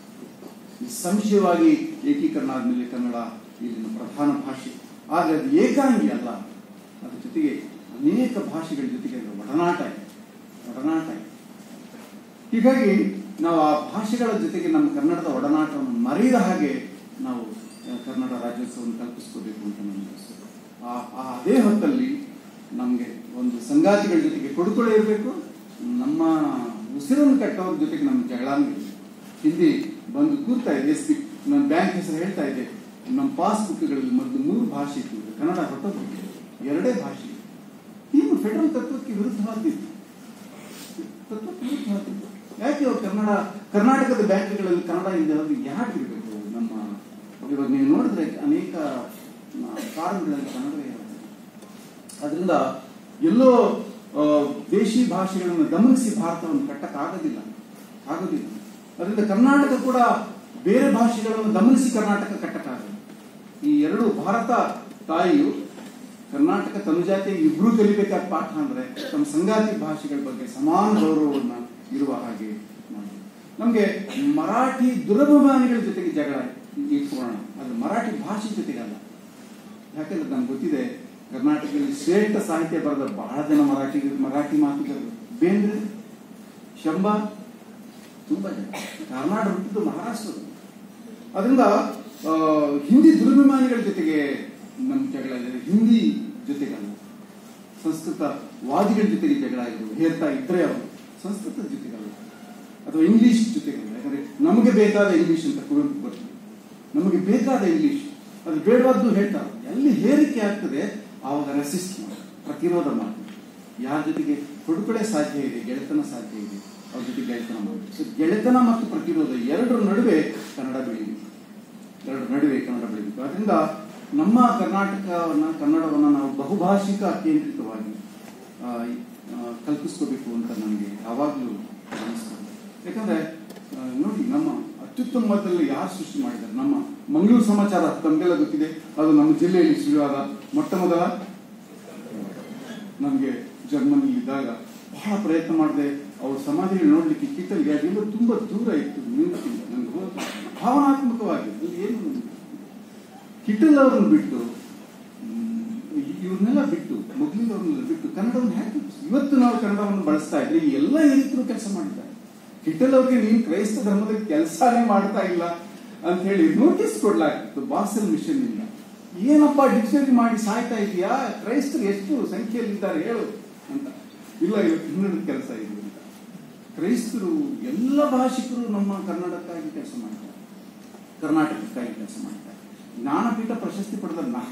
ನಿಸ್ಸಂಶಯವಾಗಿ ಏಕೀಕರಣ ಆದಮೇಲೆ ಕನ್ನಡ ಇಲ್ಲಿನ ಪ್ರಧಾನ ಭಾಷೆ ಆದರೆ ಅದು ಏಕಾಂಗಿ ಅಲ್ಲ ಅದ್ರ ಜೊತೆಗೆ ಅನೇಕ ಭಾಷೆಗಳ ಜೊತೆಗೆ ಅದರ ಒಡನಾಟ ಇದೆ ಒಡನಾಟ ಇದೆ ಹೀಗಾಗಿ ನಾವು ಆ ಭಾಷೆಗಳ ಜೊತೆಗೆ ನಮ್ಮ ಕನ್ನಡದ ಒಡನಾಟವನ್ನು ಮರೆಯದ ಹಾಗೆ ನಾವು ಆ, ಕನ್ನಡ ರಾಜ್ಯೋತ್ಸವವನ್ನು ಕಲ್ಪಿಸ್ಕೋಬೇಕು ಅಂತ ನನಗೆ ಅನಿಸ್ತದೆ ಆ ಆ ಅದೇ ಹೊತ್ತಲ್ಲಿ ನಮಗೆ ಒಂದು ಸಂಗಾತಿಗಳ ಜೊತೆಗೆ ಕೊಡುಕೊಳೆ ಇರಬೇಕು ನಮ್ಮ ಉಸಿರನ್ನು ಕಟ್ಟೋರ ಜೊತೆಗೆ ನಮ್ಮ ಜಗಳಾನು ಇರಬೇಕು ಹಿಂದಿ ಬಂದು ಕೂರ್ತಾ ಇದೆ ಎಸ್ ಪಿ ನಾನು ಬ್ಯಾಂಕ್ ಹೆಸರು ಹೇಳ್ತಾ ಇದ್ದೆ ನಮ್ಮ ಪಾಸ್ಬುಕ್ಗಳಲ್ಲಿ ಮೊದಲು ಮೂರು ಭಾಷೆ ಇತ್ತು ಕನ್ನಡ ಹೊರಟೋಗ್ಬಿಟ್ಟಿದೆ ಎರಡೇ ಭಾಷೆ ನೀವು ಫೆಡರಲ್ ತತ್ವಕ್ಕೆ ವಿರುದ್ಧವಾದಿತ್ತು ತತ್ವಕ್ಕೆ ವಿರುದ್ಧವಾದಿತ್ತು ಯಾಕೆ ಅವ್ರು ಕನ್ನಡ ಕರ್ನಾಟಕದ ಬ್ಯಾಂಕ್ಗಳಲ್ಲಿ ಕನ್ನಡ ಇಲ್ಲದೆ ಯಾಕೆ ಇರಬೇಕು ನಮ್ಮ ಇವಾಗ ನೀವು ನೋಡಿದ್ರೆ ಅನೇಕ ಆ, ಕಾರಣಗಳಲ್ಲಿ ಕನ್ನಡವೇ ಇರುತ್ತೆ ಅದರಿಂದ ಎಲ್ಲೋ ಆ, ದೇಶಿ ಭಾಷೆಗಳನ್ನು ಗಮನಿಸಿ ಭಾರತವನ್ನು ಕಟ್ಟಕ್ಕಾಗೋದಿಲ್ಲ ಆಗೋದಿಲ್ಲ ಅದರಿಂದ ಕರ್ನಾಟಕ ಕೂಡ ಬೇರೆ ಭಾಷೆಗಳನ್ನು ಗಮನಿಸಿ ಕರ್ನಾಟಕ ಕಟ್ಟಕ್ಕಾಗಲ್ಲ ಈ ಎರಡು ಭಾರತ ತಾಯಿಯು ಕರ್ನಾಟಕ ತನುಜಾತಿ ಇಬ್ರು ಕಲಿಬೇಕಾದ ಪಾಠ ಅಂದ್ರೆ ತಮ್ಮ ಸಂಗಾತಿ ಭಾಷೆಗಳ ಬಗ್ಗೆ ಸಮಾನ ಗೌರವವನ್ನ ಇರುವ ಹಾಗೆ ಮಾಡಿ ನಮ್ಗೆ ಮರಾಠಿ ದುರಭಿಮಾನಿಗಳ ಜೊತೆಗೆ ಜಗಳ ಇಟ್ಕೊಳ್ಳೋಣ ಅದು ಮರಾಠಿ ಭಾಷೆ ಜೊತೆಗಲ್ಲ ಯಾಕಂದ್ರೆ ನಮ್ಗೆ ಗೊತ್ತಿದೆ ಕರ್ನಾಟಕದಲ್ಲಿ ಶ್ರೇಷ್ಠ ಸಾಹಿತ್ಯ ಬರೆದ ಬಹಳ ಜನ ಮರಾಠಿ ಮರಾಠಿ ಮಾತುಗಾರರು ಬೇಂದ್ರೆ ಶಂಬ ತುಂಬಾ ಜನ ಕರ್ನಾಟಕ ಹುಟ್ಟಿದ್ದು ಮಹಾರಾಷ್ಟ್ರದ ಅದರಿಂದ ಆ, ಹಿಂದಿ ದುರಭಿಮಾನಿಗಳ ಜೊತೆಗೆ ನಮ್ಮ ಜಗಳ ಇದೆ ಹಿಂದಿ ಜೊತೆಗಲ್ಲ ಸಂಸ್ಕೃತ ವಾದಿಗಳ ಜೊತೆಗೆ ಜಗಳ ಇರೋದು ಹೇಳ್ತಾ ಇದ್ರೆ ಅವರು ಸಂಸ್ಕೃತದ ಜೊತೆಗಲ್ಲ ಅಥವಾ ಇಂಗ್ಲಿಷ್ ಜೊತೆಗಲ್ಲ ಯಾಕಂದ್ರೆ ನಮಗೆ ಬೇಕಾದ ಇಂಗ್ಲಿಷ್ ಅಂತ ಕುವೆಂಪು ಬರ್ತದೆ ನಮಗೆ ಬೇಕಾದ ಇಂಗ್ಲಿಷ್ ಅದು ಬೇಡವಾದ್ದು ಹೇಳ್ತಾರೆ ಎಲ್ಲಿ ಹೇರಿಕೆ ಆಗ್ತದೆ ಆವಾಗ ರೆಸಿಸ್ಟ್ ಮಾಡಿ ಪ್ರತಿರೋಧ ಮಾಡಿ ಯಾರ ಜೊತೆಗೆ ಕೊಡುಕಡೆ ಸಾಧ್ಯ ಇದೆ ಗೆಳೆತನ ಸಾಧ್ಯ ಇದೆ ಅವ್ರ ಜೊತೆ ಗೆಳೆತನ ಮಾಡಿ ಸೊ ಗೆಳೆತನ ಮತ್ತು ಪ್ರತಿರೋಧ ಎರಡರ ನಡುವೆ ಕನ್ನಡ ಬೆಳೀಬೇಕು ಎರಡರ ನಡುವೆ ಕನ್ನಡ ಬೆಳೀಬೇಕು ಅದರಿಂದ ನಮ್ಮ ಕರ್ನಾಟಕವನ್ನ ಕನ್ನಡವನ್ನ ನಾವು ಬಹುಭಾಷಿಕ ಕೇಂದ್ರಿತವಾಗಿ ಆ, ಆ, ಕಲ್ಪಿಸ್ಕೋಬೇಕು ಅಂತ ನನಗೆ ಯಾವಾಗಲೂ ಅನಿಸ್ತದೆ ಯಾಕಂದ್ರೆ ಆ, ನೋಡಿ ನಮ್ಮ ಅತ್ಯುತ್ತಮ ಮಟ್ಟದಲ್ಲಿ ಯಾರು ಸೃಷ್ಟಿ ಮಾಡಿದ್ದಾರೆ ನಮ್ಮ ಮಂಗಳೂರು ಸಮಾಚಾರ ತಮಗೆಲ್ಲ ಗೊತ್ತಿದೆ ಅದು ನಮ್ಮ ಜಿಲ್ಲೆಯಲ್ಲಿ ಶುರುವಾದ ಮೊಟ್ಟ ಮೊದಲ ನಮಗೆ ಜರ್ಮನಿ ಇದ್ದಾಗ ಬಹಳ ಪ್ರಯತ್ನ ಮಾಡಿದೆ ಅವ್ರ ಸಮಾಧಿಗಳು ನೋಡ್ಲಿಕ್ಕೆ ಕಿತ್ತಲಿಗೆ ಅದೆಲ್ಲ ತುಂಬಾ ದೂರ ಇತ್ತು ನಿಂತಿಲ್ಲ ನಂಗೆ ಹೋದ ಭಾವನಾತ್ಮಕವಾಗಿ ಅಲ್ಲಿ ಏನು ಕಿಟ್ಟಲ್ ಅವರನ್ನು ಬಿಟ್ಟು ಮ್, ಇವ್ರನ್ನೆಲ್ಲ ಬಿಟ್ಟು ಮೊದಲಿಗೆ ಅವ್ರನ್ನೆಲ್ಲ ಬಿಟ್ಟು ಕನ್ನಡವನ್ನು ಹೇಗೆ ಇವತ್ತು ನಾವು ಕನ್ನಡವನ್ನು ಬಳಸ್ತಾ ಇದ್ರೆ ಈ ಎಲ್ಲ ಹಿರಿತರು ಕೆಲಸ ಮಾಡಿದ್ದಾರೆ ಕಿಟ್ಟಲ್ ಅವ್ರಿಗೆ ನೀನು ಕ್ರೈಸ್ತ ಧರ್ಮದ ಕೆಲಸನೇ ಮಾಡ್ತಾ ಇಲ್ಲ ಅಂತ ಹೇಳಿ ನೋಟಿಸ್ ಕೊಡ್ಲಾಗ್ತಿತ್ತು ಬಾಸಲ್ ಮಿಷನ್ ಇಂದ ಏನಪ್ಪ ಡಿಕ್ಷನರಿ ಮಾಡಿ ಸಾಯ್ತಾ ಇದೆಯಾ ಕ್ರೈಸ್ತರು ಎಷ್ಟು ಸಂಖ್ಯೆಯಲ್ಲಿ ಇದ್ದಾರೆ ಹೇಳು ಅಂತ ಇಲ್ಲ ಇವತ್ತು ಕನ್ನಡದ ಕೆಲಸ ಇದೆ ಅಂತ ಕ್ರೈಸ್ತರು ಎಲ್ಲ ಭಾಷಿಕರು ನಮ್ಮ ಕನ್ನಡಕ್ಕಾಗಿ ಕೆಲಸ ಮಾಡ್ತಾರೆ ಕರ್ನಾಟಕಕ್ಕಾಗಿ ಕೆಲಸ ಮಾಡ್ತಾರೆ ಜ್ಞಾನಪೀಠ ಪ್ರಶಸ್ತಿ ಪಡೆದ